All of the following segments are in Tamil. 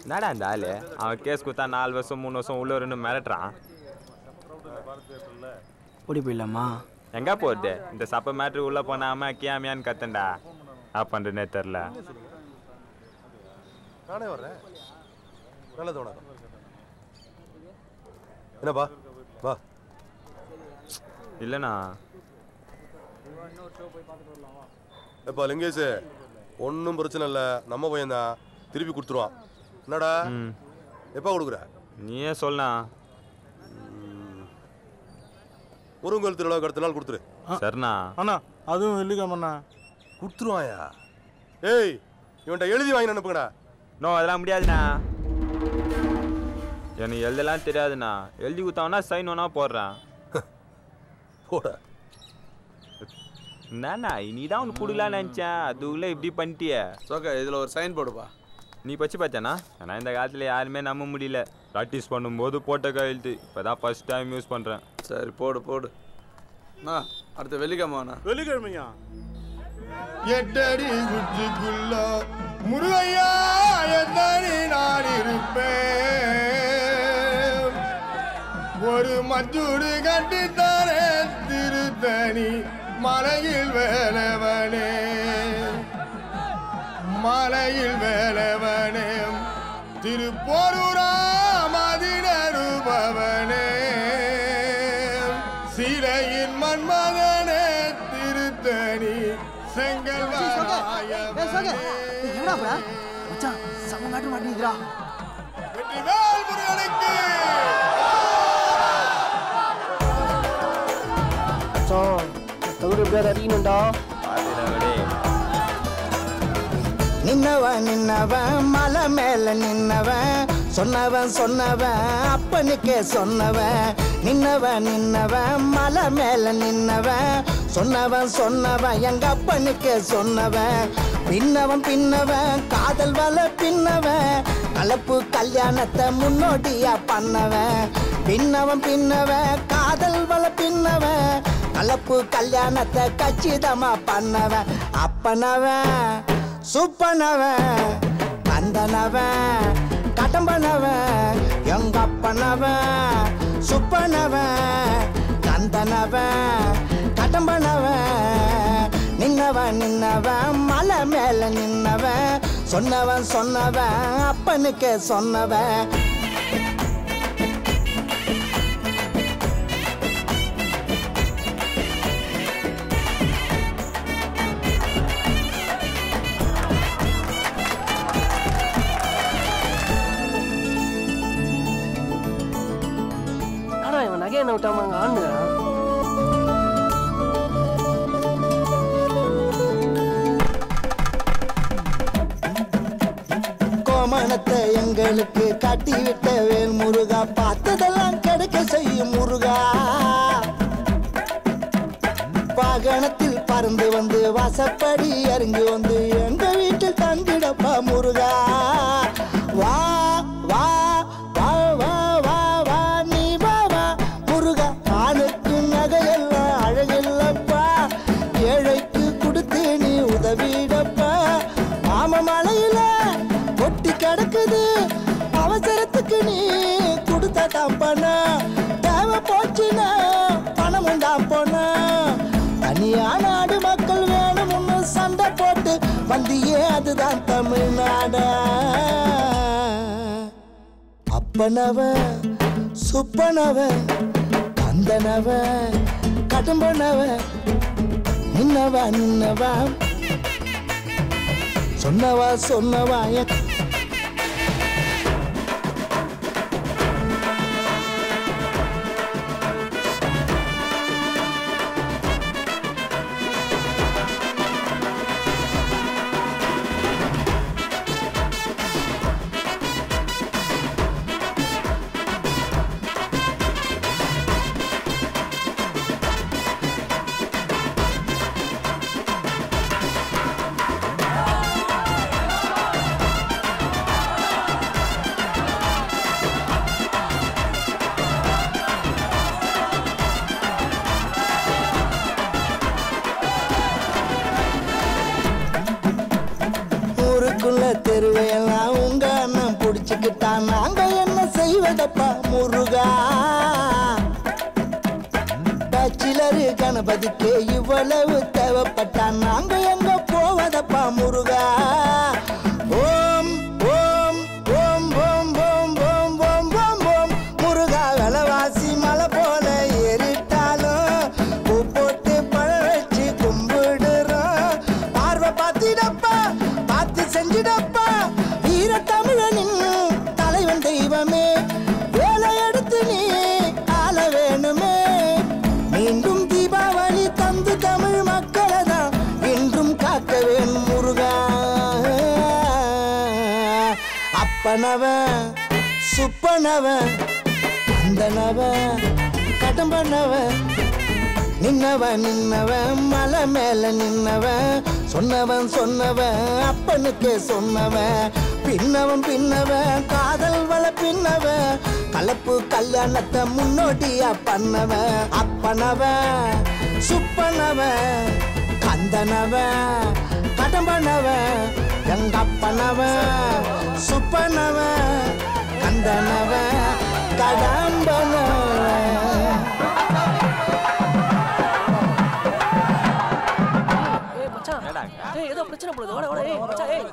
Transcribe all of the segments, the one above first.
என்னடா அந்த ஆளு அவன் கேஸ் கொடுத்தா நாலு வருஷம் மூணு வருஷம் உள்ள ரெண்டு மிரட்டுறான் ஓடி போயிடலாமா எங்க போகுது இந்த சப்ப மேட்ரு உள்ள போனாம கியாமியான்னு கத்தண்டா என்ன பண்றேனே தெரில நானே வர்றேன் நல்லது வணக்கம் என்னப்பா வா இல்லைண்ணா எப்பா லிங்கேஷ் ஒன்றும் பிரச்சனை இல்லை நம்ம பையன்தான் திருப்பி கொடுத்துருவான் என்னடா ம் எப்போ கொடுக்குற நீயே சொல்லா முருங்கல் திருவிழா அடுத்த நாள் கொடுத்துரு சரிண்ணா அண்ணா அதுவும் வெள்ளிக்கிழமண்ணா கொடுத்துருவாயா ஏய் இவன்கிட்ட எழுதி வாங்கி அனுப்புங்கடா நோ அதெல்லாம் முடியாதுண்ணா எனக்கு எழுதலாம் தெரியாதுண்ணா எழுதி கொடுத்தாங்கன்னா சைன் ஒன்றா போடுறேன் போட என்னண்ணா நீ தான் உனக்கு கொடுக்கலான்னு நினச்சேன் அதுக்குள்ளே இப்படி பண்ணிட்டியே சோக்கா இதில் ஒரு சைன் போடுப்பா நீ பச்சு பார்த்தானா ஆனால் இந்த காலத்தில் யாருமே நம்ப முடியல ப்ராக்டிஸ் பண்ணும்போது போட்ட கையெழுத்து இப்போ தான் ஃபஸ்ட் டைம் யூஸ் பண்ணுறேன் சரி போடு போடு அண்ணா அடுத்த வெள்ளிக்கிழமைண்ணா வெள்ளிக்கிழமையா எட்டடி குச்சிக்குள்ள முருகையா எத்தனை நான் இருப்பேன் ஒரு மஞ்சூடு கட்டித்தாரே திருத்தணி மலையில் வேலவனே மலையில் வேலவனே திருப்போரூரா மதினருபவனே சிலையின் மன்மதனே திருத்தணி செங்கல் மச்சான் செம்ம மேட்ரு மாட்டேங்குதுடா வெற்றிவேல் முருகனுக்கு மச்சான் தகுடு எப்படியாவது அடிக்கணும்டா நின்னவன் நின்னவன் மலை மேல நின்னவன் சொன்னவன் சொன்னவன் அப்பனுக்கே சொன்னவன் நின்னவன் நின்னவன் மலை மேல நின்னவன் சொன்னவன் சொன்னவன் எங்க அப்பனுக்கே சொன்னவன் பின்னவன் பின்னவன் காதல் வல பின்னவன் கலப்பு கல்யாணத்தை முன்னோடியா பண்ணவன் பின்னவன் பின்னவன் காதல் வல பின்னவன் கலப்பு கல்யாணத்தை கச்சிதமா பண்ணவன் அப்பனவன் சுப்பனவன் கந்தனவன் கடம்பனவன் எங்க அப்பனவன் சுப்பனவன் கந்தனவன் கடம்பனவன் நின்னவன் நின்னவன் மலை மேல நின்னவன் சொன்னவன் சொன்னவன் அப்பனுக்கே சொன்னவன் ஆனா இவன் நகை என்ன விட்டாம அங்க ஆண்டுறான் கோமணத்தை எங்களுக்கு காட்டிவிட்ட வேல் முருகா பார்த்ததெல்லாம் கிடைக்க செய்யும் முருகா வாகனத்தில் பறந்து வந்து வாசப்படி இறங்கி வந்து எங்க வீட்டில் தங்கிடப்பா முருகா வா வா வா வா வா வா நீ வா வா முருகா ஆணுக்கு நகையெல்லாம் அழகில்லப்பா ஏழைக்கு கொடுத்து நீ உதவிடப்பா மாம மலையில கொட்டி கிடக்குது அவசரத்துக்கு நீ கொடுத்த தப்பனா தேவை போச்சுன்னா பணம் உண்டா போனா தனியா நாடு மக்கள் வேணும்னு சண்டை போட்டு வந்தியே அதுதான் தமிழ்நாடா அப்பனவ சுப்பனவ கந்தனவ கடும்பனவ நின்னவ நின்னவா சொன்னவா சொன்னவா என் ஊருக்குள்ள தெருவையெல்லாம் உங்க அண்ணன் பிடிச்சு கண்டுக்கிட்டா நாங்க என்ன செய்வதப்பா முருகா பேச்சிலரு கணபதிக்கு இவ்வளவு தேவைப்பட்டா நாங்க எங்க போவதப்பா முருகா ஓம் ஓம் ஓம் ஓம் ஓம் ஓம் ஓம் ஓம் ஓம் முருகா விலவாசி மலை போல ஏறிட்டாலும் பூ போட்டு பழ வச்சு கும்பிடுறோம் பார்வை பார்த்திடப்பா பார்த்து செஞ்சிடப்பா வீர தமிழனின் தலைவன் தெய்வமே வேலை எடுத்து நீ ஆள வேணுமே மீண்டும் தீபாவளி தந்து தமிழ் மக்களை தான் இன்றும் காக்க வேணும் முருகா அப்பனவன் சுப்பனவன் அந்தனவன் கடம்பனவன் நின்னவன் நின்னவன் மலை மேல நின்னவன் சொன்னவன் சொன்னவன் அப்பனுக்கே சொன்னவன் பின்னவன் பின்னவன் காதல் வள பின்னவன் கலப்பு கல்யாணத்தை முன்னோட்டியா பண்ணவன் அப்பனவன் சுப்பனவன் கந்தனவன் கடம்பனவன் எங்க அப்பனவன் சுப்பனவன் கந்தனவன் கடம்பனவன் ஏய் மச்சான் ஏய் ஏதோ பிரச்சனை போடுது ஓட ஓட ஏய் மச்சான் ஏய்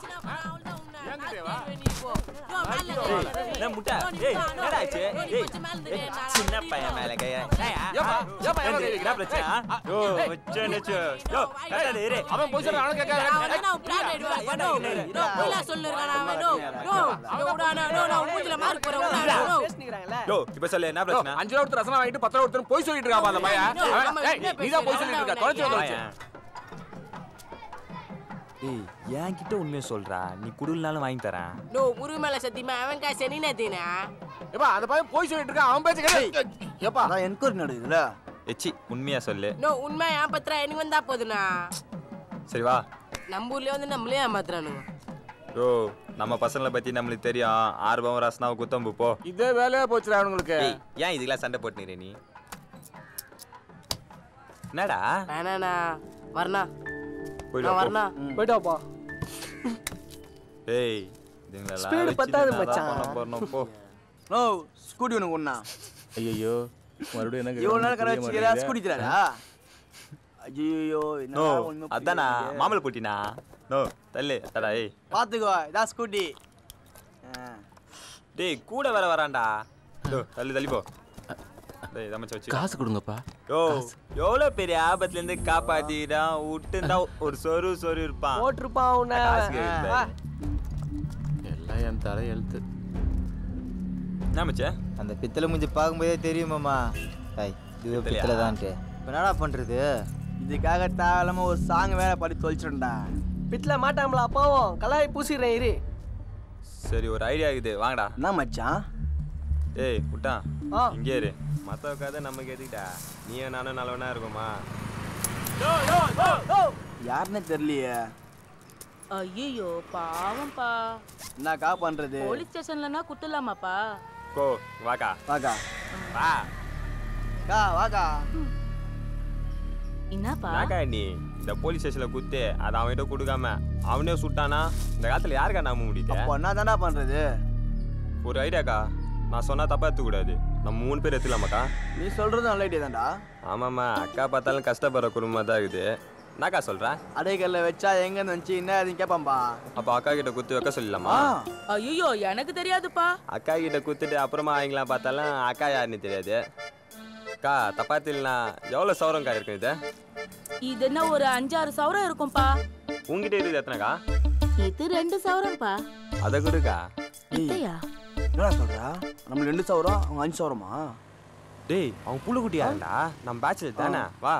என்ன முட்டை ஏய் என்னடா ஆச்சு ஏய் ஏய், சின்ன பையன் மேல கைய ஏப்பா, ஏப்பா, ஏப்பா, என்ன பிரச்சனை யோ வச்சு நச்சு யோ கரெக்டா இரு அவன் போய் சொல்றான் அவனுக்கு கேட்க பேசிக்கிறாங்கல்ல யோ இப்ப சொல்லு என்ன பிரச்சனை அஞ்சு ரூபா கொடுத்து ரசனா வாங்கிட்டு பத்து ரூபா கொடுத்து போய் சொல்லிட்டு இருக்காப்பா அந்த பையன் அவன், ஏய், நீ தான் போய் சொல்லிட்டு இருக்க தொலைச்சு வந்து வச்சு பையன். ஏய் என்கிட்ட உண்மையை சொல்றா நீ குடுல்னாலும் வாங்கி தரேன் முருகமலை சத்தியமா அவன் காசு நீ நேத்தினா ஏப்பா அந்த பையன் போய் சொல்லிட்டு இருக்கான் அவன் பேச்சு கேட்டு ஏப்பா அதான் என்கொயரி நடக்குதுல்ல எச்சி உண்மையா சொல்லு நோ உண்மை ஏன் பத்திரா எனக்கு வந்தா போதுண்ணா சரி வா நம்ம ஊர்லயே வந்து நம்மளே ஏமாத்துறானுங்க யோ நம்ம பசங்களை பத்தி நம்மளுக்கு தெரியும் ஆர்வம் ரசனாவை குத்தம்பு போ இதே வேலையா போச்சுடா அவனுங்களுக்கு ஏய் ஏன் இதுக்கெல்லாம் சண்டை போட்டுனீங்க நீ என்னடா வேணாண்ணா வரணா போயிடு நான் வா, போ. வரணா போயிட்டு வாப்பா ஏய் இதுங்களெல்லாம் Speed வச்சுட்டு பத்தாது என்னதான் மச்சான். பண்ண போறணும், போ நோ ஸ்கூட்டி உனக்கு ஒண்ணா ஐயோ மறுபடியும் என்ன இவ்வளவு நேரம் கடை புரிய வச்சுக்கிறா மாட்டேங்குது. ஸ்கூட்டி தராடா ஐயோ நோ அதானா மாமலை போட்டினா நோ தள்ளு அடடா ஏய் பாத்துக்கோ இதான் ஸ்கூட்டி டேய் கூட வர வரான்டா டோ தள்ளு தள்ளி போ டேய் தமச்ச வச்சு காசு கொடுங்கப்பா யோ எவ்வளோ பெரிய ஆபத்துல இருந்து காப்பாத்திட்டான் விட்டுந்தா ஒரு சொரு சொரு இருப்பான் போட்டிருப்பான் உன்னை காசு கேக்குது. வா. எல்லாம் என் தலை எழுத்து என்ன மச்சே அந்த பித்தளை மூஞ்சி பார்க்கும்போதே தெரியுமாம்மா ஐய் இது பித்தளையா? பித்தளை தான்ட்டு இப்போ என்னடா பண்ணுறது இதுக்காக தேவையில்லாம ஒரு சாங் வேற படி தொலைச்சிட்டா பிட்ல மாட்டாமலா பாவம் கலாய் பூசிடுறேன் இரு சரி ஒரு ஐடியா இருக்குது வாங்கடா என்ன மச்சான் ஏய் விட்டான் ஆ. இங்கே இரு மற்ற கதை நமக்கு எதுக்குடா நீயும் நானும் நல்லவனா இருக்குமா யாருன்னே தெரியலையே ஐயோ பாவம்ப்பா என்னக்கா பண்றது போலீஸ் ஸ்டேஷன்லனா குத்தலாமாப்பா கோ வாக்கா வாக்கா வா கா வாக்கா என்னப்பா நாக்கா நீ இந்த போலீஸ் ஸ்டேஷன்ல குத்து அதை அவன்கிட்ட கொடுக்காம அவனே சுட்டானா இந்த காலத்துல யாருக்கா நம்ப முடியுது அப்போ என்ன தாண்டா பண்றது ஒரு ஐடியாக்கா நான் சொன்னா தப்பா எடுத்துக்கூடாது நம்ம மூணு பேர் எடுத்துக்கலாமாக்கா நீ சொல்றது நல்ல ஐடியா தான்டா ஆமாம்மா அக்கா பார்த்தாலும் கஷ்டப்படுற குடும்பம் தான் இருக்குது என்னக்கா சொல்ற அடைக்கல்ல வச்சா எங்க வந்துச்சு என்ன அதுன்னு கேட்பான்பா அப்போ அக்கா கிட்ட குத்து வைக்க சொல்லலாமா ஐயோ எனக்கு தெரியாதுப்பா அக்கா கிட்ட குத்துட்டு அப்புறமா வாங்கிக்கலாம் பார்த்தாலும் அக்கா யாருன்னு தெரியாது அக்கா தப்பா தெரியலனா எவ்வளோ சவரம்க்கா இருக்கு இது இது என்ன ஒரு அஞ்சாறு சவரம் இருக்கும்பா உங்ககிட்ட இருக்குது எத்தனைக்கா இது ரெண்டு சவரம்ப்பா அதை கொடுக்கா இத்தையா என்னடா சொல்றா நம்ம ரெண்டு சவரம் அவங்க அஞ்சு சவரமா டேய் அவன் புள்ளுக்குட்டியாண்டா நம்ம பேச்சுலர் தானே வா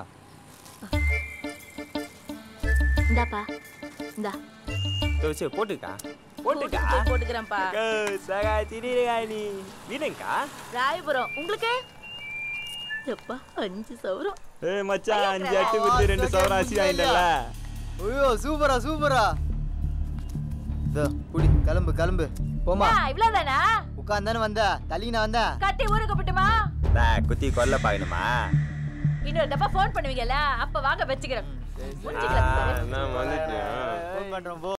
இந்தாப்பா இந்தா இதோ வச்சு போட்டுக்கா போட்டுக்கா போய் போட்டுக்கிறேன்ப்பா அக்கா, சகா திடீருக்கா நீ வீடுங்கக்கா ராயபுரம் உங்களுக்கு எப்பா அஞ்சு சவரம் ஏய் மச்சான் அஞ்சு அட்டு குத்து ரெண்டு சவரம் அரிசி வாங்கிட்டல ஐயோ சூப்பரா சூப்பரா இதோ குடி கிளம்பு கிளம்பு போமா இவ்வளவுதானா உட்காந்தானே வந்த தள்ளினா வந்த கட்டி ஊருக்கு போட்டுமா குத்தி கொல்ல பாக்கணுமா இன்னொரு தப்பா ஃபோன் பண்ணுவீங்கல்ல அப்ப வாங்க வச்சுக்கிறேன் என்ன வந்துட்டு ஃபோன் பண்றோம் போ